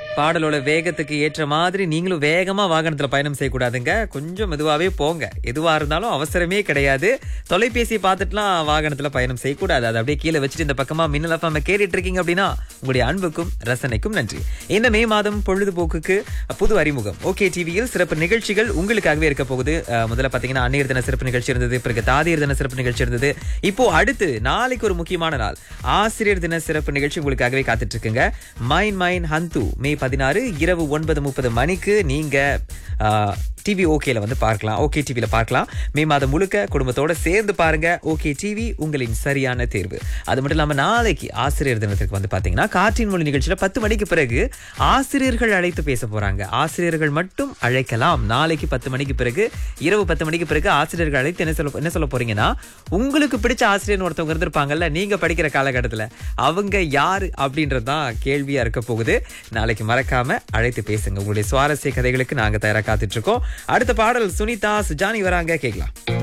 பாடலோட வேகத்துக்கு ஏற்ற மாதிரி நீங்களும் வேகமா வாகனத்துல பயணம் செய்யக்கூடாதுங்க கொஞ்சம் மெதுவாவே போங்க எதுவா இருந்தாலும் அவசரமே கிடையாது தொலைபேசி பார்த்துட்டுலாம் வாகனத்துல பயணம் செய்யக்கூடாது அதை அப்படியே கீழே வச்சுட்டு இந்த பக்கமா மின்னல் எஃப்எம் கேட்டுட்டு இருக்கீங்க அப்படின்னா உங்களுடைய அன்புக்கும் ரசனைக்கும் நன்றி இந்த மே மாதம் பொழுதுபோக்குக்கு புது அறிமுகம் ஓகே டிவியில் சிறப்பு நிகழ்ச்சிகள் உங்களுக்காகவே இருக்க போகுது அஹ், முதல்ல பாத்தீங்கன்னா அந்நியர் தின சிறப்பு நிகழ்ச்சி இருந்தது பிறகு தாதியர் தின சிறப்பு நிகழ்ச்சி இருந்தது இப்போ அடுத்து நாளைக்கு ஒரு முக்கியமான நாள் ஆசிரியர் தின சிறப்பு நிகழ்ச்சி உங்களுக்காகவே காத்துட்டு இருக்குங்க மைன் மைன் ஹந்து மே பதினாறு இரவு ஒன்பது முப்பது மணிக்கு நீங்க டிவி ஓகேல வந்து பார்க்கலாம் ஓகே டிவில பார்க்கலாம் மே மாதம் முழுக்க குடும்பத்தோட சேர்ந்து பாருங்க ஓகே டிவி உங்களின் சரியான தேர்வு அது மட்டும் இல்லாம நாளைக்கு ஆசிரியர் தினத்திற்கு வந்து பாத்தீங்கன்னா காற்றின் மொழி நிகழ்ச்சியில பத்து மணிக்கு பிறகு ஆசிரியர்கள் அழைத்து பேச போறாங்க ஆசிரியர்கள் மட்டும் அழைக்கலாம் நாளைக்கு பத்து மணிக்கு பிறகு இரவு பத்து மணிக்கு பிறகு ஆசிரியர்கள் அழைத்து என்ன சொல்ல என்ன சொல்ல போறீங்கன்னா உங்களுக்கு பிடிச்ச ஆசிரியர் ஒருத்தவங்க இருந்திருப்பாங்கல்ல நீங்க படிக்கிற காலகட்டத்துல அவங்க யாரு அப்படின்றது தான் கேள்வியா இருக்க போகுது நாளைக்கு மறக்காம அழைத்து பேசுங்க உங்களுடைய சுவாரஸ்ய கதைகளுக்கு நாங்க தயாரா காத்துட்டு இருக்கோம் அடுத்த பாடல் சுனிதா சுஜானி வராங்க கேட்கலாம்